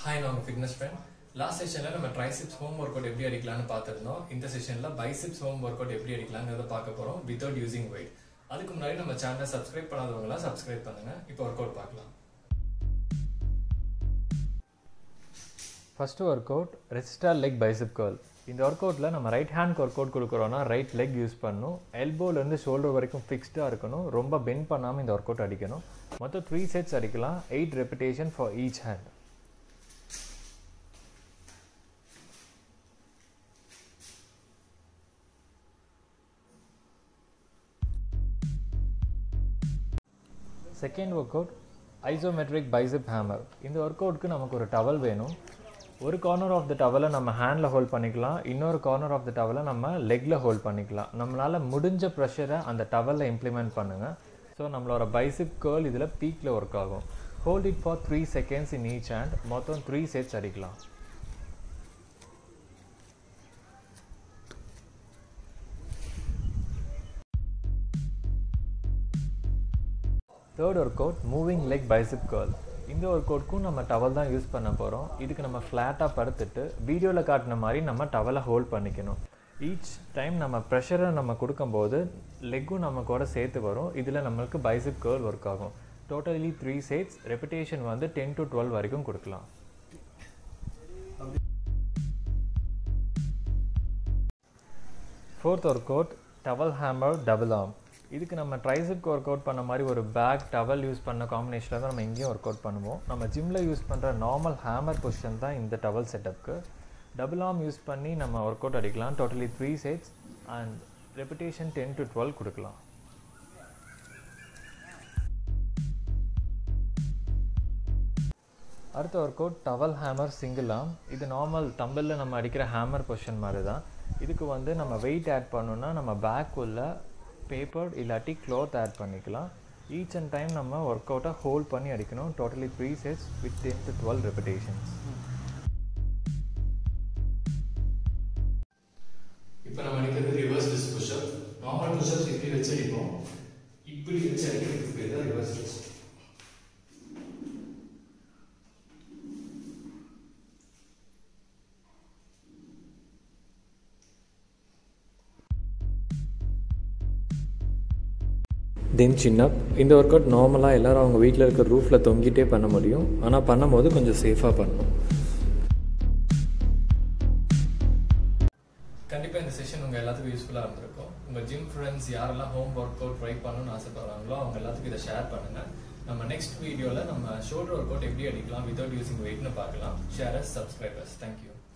hi நான் உங்கள் fitness friend last செஷனில் நம்ம ட்ரைசிப்ஸ் ஹோம் ஒர்க் அவுட் எப்படி அடிக்கலாம்னு பார்த்துருந்தோம் இந்த செஷனில் பைசிப்ஸ் ஹோம் ஒர்க் அவுட் எப்படி அடிக்கலாங்கிறத பார்க்க போகிறோம் வித்தவுட் யூசிங் வெயிட் அதுக்கு முன்னாடி நம்ம சேனலை சப்ஸ்கிரைப் பண்ணாதவங்களாம் சப்ஸ்கிரைப் பண்ணுங்க இப்போ ஒர்க் அவுட் பார்க்கலாம் first workout resistor leg bicep curl இந்த ஒர்க் அவுட்டில் நம்ம ரைட் ஹேண்ட் ஒர்க் அவுட் கொடுக்குறோன்னா ரைட் லெக் யூஸ் பண்ணணும் எல்போலேருந்து ஷோல்டர் வரைக்கும் ஃபிக்ஸ்டாக இருக்கணும் ரொம்ப பெண்ட் பண்ணாமல் இந்த ஒர்க் அவுட் அடிக்கணும் மொத்தம் த்ரீ செட்ஸ் அடிக்கலாம் eight repetition for each hand second workout isometric bicep hammer இந்த ஒர்க் அவுட்க்கு நமக்கு ஒரு டவல் வேணும் ஒரு கார்னர் ஆஃப் த டவலை நம்ம ஹேண்டில் ஹோல்ட் பண்ணிக்கலாம் இன்னொரு கார்னர் ஆஃப் த டவலை நம்ம லெக்கில் ஹோல்ட் பண்ணிக்கலாம் நம்மளால் முடிஞ்ச ப்ரெஷரை அந்த டவலில் இம்ப்ளிமெண்ட் பண்ணுங்கள் ஸோ நம்மளோட பைசிப் கேர்ள் இதில் பீக்கில் ஒர்க் ஆகும் hold it for three seconds in each hand மொத்தம் த்ரீ செட்ஸ் அடிக்கலாம் third workout moving leg bicep curl இந்த ஒர்க் அவுட்க்கும் நம்ம டவல் தான் யூஸ் பண்ண போகிறோம் இதுக்கு நம்ம ஃப்ளாட்டாக படுத்துட்டு வீடியோவில் காட்டின மாதிரி நம்ம டவலை ஹோல்ட் பண்ணிக்கணும் ஈச் டைம் நம்ம ப்ரெஷரை நம்ம கொடுக்கும்போது லெக்கும் நம்ம கூட சேர்த்து வரும் இதில் நம்மளுக்கு பைசிப் கேர்ள் ஒர்க் ஆகும் டோட்டலி த்ரீ செட்ஸ் ரெப்பிடேஷன் வந்து டென் டு டுவெல் வரைக்கும் கொடுக்கலாம் fourth workout towel hammer double arm இதுக்கு நம்ம ட்ரைசிப்க்கு ஒர்க் அவுட் பண்ண மாதிரி ஒரு பேக் டவல் யூஸ் பண்ண காம்பினேஷனில் தான் நம்ம இங்கேயும் ஒர்க் அவுட் பண்ணுவோம் நம்ம ஜிம்மில் யூஸ் பண்ணுற நார்மல் ஹேமர் பொசிஷன் தான் இந்த டவல் செட்டப்க்கு டபுள் ஆர்ம் யூஸ் பண்ணி நம்ம ஒர்க் அவுட் அடிக்கலாம் totally three sets and repetition ten to twelve கொடுக்கலாம் அடுத்த workout towel hammer single arm இது நார்மல் தம்பிளில் நம்ம அடிக்கிற ஹேமர் பொசிஷன் மாதிரி தான் இதுக்கு வந்து நம்ம வெயிட் ஆட் பண்ணோன்னா நம்ம பேக் உள்ள பேப்பர் இல்லாட்டி க்ளாத் ஆட் பண்ணிக்கலாம் ஈச் அண்ட் டைம் நம்ம ஒர்க் அவுட்டை ஹோல்ட் பண்ணி அடிக்கணும் totally three sets with ten to twelve repetitions இப்போ நம்ம அடிக்கிறது reverse disc pushup normal pushups இப்படி வச்சு அடிப்போம் இப்படி வச்சு அடிக்கிறதுக்கு பேர் தான் ரிவர்ஸ் டிஸ்க் தென் சின்னப் இந்த ஒர்க் அவுட் நார்மலாக எல்லோரும் அவங்க வீட்டில் இருக்க ரூஃபில் தொங்கிட்டே பண்ண முடியும் ஆனால் பண்ணும்போது கொஞ்சம் சேஃபாக பண்ணணும் கண்டிப்பாக இந்த செஷன் உங்கள் எல்லாத்துக்கும் யூஸ்ஃபுல்லாக இருந்திருக்கும் உங்கள் ஜிம் ஃப்ரெண்ட்ஸ் யாரெல்லாம் ஹோம் ஒர்க் அவுட் ட்ரை பண்ணணும்னு ஆசைப்படுறாங்களோ அவங்க எல்லாத்துக்கும் இதை ஷேர் பண்ணுங்கள் நம்ம நெக்ஸ்ட் வீடியோவில் நம்ம ஷோல்டர் ஒர்க் அவுட் எப்படி அடிக்கலாம் வித்தவுட் யூசிங் வெயிட்னு பார்க்கலாம் ஷேரஸ் சப்ஸ்கிரைபர்ஸ் தேங்க்யூ